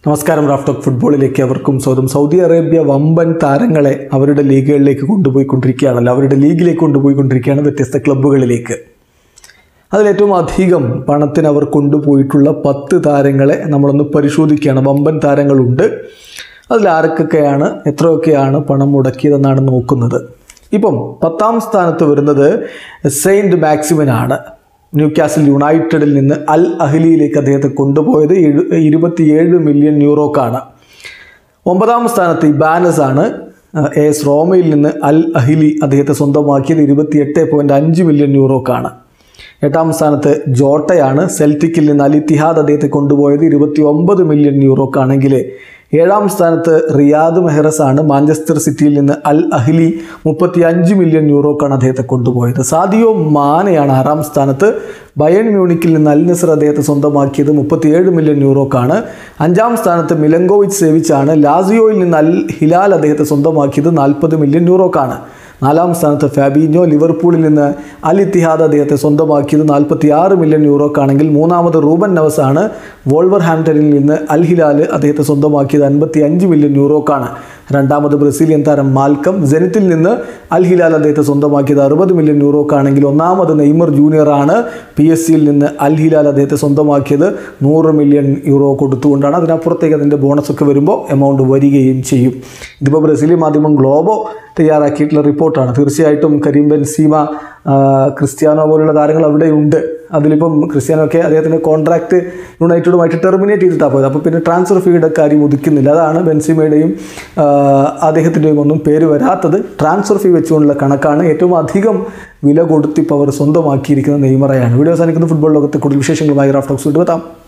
നമസ്കാരം റാഫ്റ്റോക്ക് ഫുട്ബോളിലേക്ക് അവർക്കും സ്വാഗതം സൗദി അറേബ്യ വമ്പൻ താരങ്ങളെ അവരുടെ ലീഗുകളിലേക്ക് കൊണ്ടുപോയിക്കൊണ്ടിരിക്കുകയാണല്ലോ അവരുടെ ലീഗിലേക്ക് കൊണ്ടുപോയിക്കൊണ്ടിരിക്കുകയാണ് വ്യത്യസ്ത ക്ലബ്ബുകളിലേക്ക് അതിലേറ്റവും അധികം പണത്തിന് അവർ കൊണ്ടുപോയിട്ടുള്ള പത്ത് താരങ്ങളെ നമ്മളൊന്ന് പരിശോധിക്കുകയാണ് വമ്പൻ താരങ്ങളുണ്ട് അതിൽ ആരൊക്കെയാണ് എത്രയൊക്കെയാണ് പണം മുടക്കിയതെന്നാണ് നോക്കുന്നത് ഇപ്പം പത്താം സ്ഥാനത്ത് വരുന്നത് സെയിൻറ്റ് മാക്സിമിനാണ് ന്യൂ കാസിൽ യുണൈറ്റഡിൽ നിന്ന് അൽ അഹ്ലിയിലേക്ക് അദ്ദേഹത്തെ കൊണ്ടുപോയത് എഴു ഇരുപത്തിയേഴ് മില്യൺ യൂറോക്കാണ് ഒമ്പതാം സ്ഥാനത്ത് ഇബാനസ് ആണ് എ എസ് റോമയിൽ നിന്ന് അൽ അഹിലി അദ്ദേഹത്തെ സ്വന്തമാക്കിയത് ഇരുപത്തിയെട്ട് പോയിൻറ്റ് അഞ്ച് മില്യൺ യൂറോക്കാണ് എട്ടാം സ്ഥാനത്ത് ജോട്ടയാണ് സെൽറ്റിക്കിൽ നിന്ന് അൽ ഇത്തിഹാദ് അദ്ദേഹത്തെ കൊണ്ടുപോയത് ഇരുപത്തി ഒമ്പത് മില്യൺ യൂറോക്കാണെങ്കിൽ ഏഴാം സ്ഥാനത്ത് റിയാദ് മെഹ്റസ് ആണ് മാഞ്ചസ്റ്റർ സിറ്റിയിൽ നിന്ന് അൽ അഹ്ലി മുപ്പത്തി അഞ്ച് മില്യൺ യൂറോക്കാണ് അദ്ദേഹത്തെ കൊണ്ടുപോയത് സാദിയോ മാനയാണ് ആറാം സ്ഥാനത്ത് ബയൺ മ്യൂണിക്കിൽ നിന്ന് അൽ നസർ അദ്ദേഹത്തെ സ്വന്തമാക്കിയത് മുപ്പത്തിയേഴ് മില്യൺ യൂറോക്കാണ് അഞ്ചാം സ്ഥാനത്ത് മിലങ്കോവിച്ച് സേവിച്ചാണ് ലാസിയോയിൽ നിന്ന് അൽ ഹിലാൽ അദ്ദേഹത്തെ സ്വന്തമാക്കിയത് നാൽപ്പത് മില്യൺ യൂറോക്കാണ് നാലാം സ്ഥാനത്ത് ഫാബിഞ്ഞോ ലിവർപൂളിൽ നിന്ന് അൽ ഇത്തിഹാദ് അദ്ദേഹത്തെ സ്വന്തമാക്കിയത് നാൽപ്പത്തി ആറ് മില്യൺ യൂറോക്കാണെങ്കിൽ മൂന്നാമത് റൂബൻ നവസ് ആണ് വോൾവർ ഹാംപ്ടണിൽ നിന്ന് അൽ ഹിലാൽ അദ്ദേഹത്തെ സ്വന്തമാക്കിയത് അൻപത്തി അഞ്ച് മില്യൺ യൂറോക്കാണ് രണ്ടാമത് ബ്രസീലിയൻ താരം മാൽക്കം ജെനിത്തിൽ നിന്ന് അൽ ഹിലാൽ അദ്ദേഹത്തെ സ്വന്തമാക്കിയത് അറുപത് മില്യൺ യൂറോക്കാണെങ്കിൽ ഒന്നാമത് നെയ്മർ ജൂനിയർ ആണ് പി എസ് സിയിൽ നിന്ന് അൽ ഹിലാൽ അദ്ദേഹത്തെ സ്വന്തമാക്കിയത് നൂറ് മില്യൺ യൂറോ കൊടുത്തുകൊണ്ടാണ് അതിനപ്പുറത്തേക്ക് അതിൻ്റെ ബോണസൊക്കെ വരുമ്പോൾ എമൗണ്ട് വരികയും ചെയ്യും ഇതിപ്പോൾ ബ്രസീലിയൻ മാധ്യമം ഗ്ലോബോ തയ്യാറാക്കിയിട്ടുള്ള റിപ്പോർട്ടാണ് തീർച്ചയായിട്ടും കരീം ബെൻസീമ ആ, ക്രിസ്ത്യാനോ പോലുള്ള താരങ്ങൾ അവിടെയുണ്ട് അതിലിപ്പം ക്രിസ്ത്യാനോ ഒക്കെ അദ്ദേഹത്തിൻ്റെ കോൺട്രാക്ട് യുണൈറ്റഡുമായിട്ട് ടെർമിനേറ്റ് ചെയ്തിട്ടാണ് പോയത് അപ്പോൾ പിന്നെ ട്രാൻസ്ഫർ ഫീയുടെ കാര്യം ഒതുക്കുന്നില്ല അതാണ് ബെൻസിമയുടെയും ആ, അദ്ദേഹത്തിൻ്റെയും ഒന്നും പേര് വരാത്തത് ട്രാൻസ്ഫർ ഫീ വെച്ചുകൊണ്ടുള്ള കണക്കാണ് ഏറ്റവും അധികം വില കൊടുത്ത് ഇപ്പോൾ അവർ സ്വന്തമാക്കിയിരിക്കുന്ന നെയ്മറയാണ് വീഡിയോ അവസാനിക്കുന്ന ഫുട്ബോൾ ലോകത്തെ കൂടുതൽ വിശേഷങ്ങളുമായി റാഫ്റ്റോക്സ് വിട്ടുവെത്താം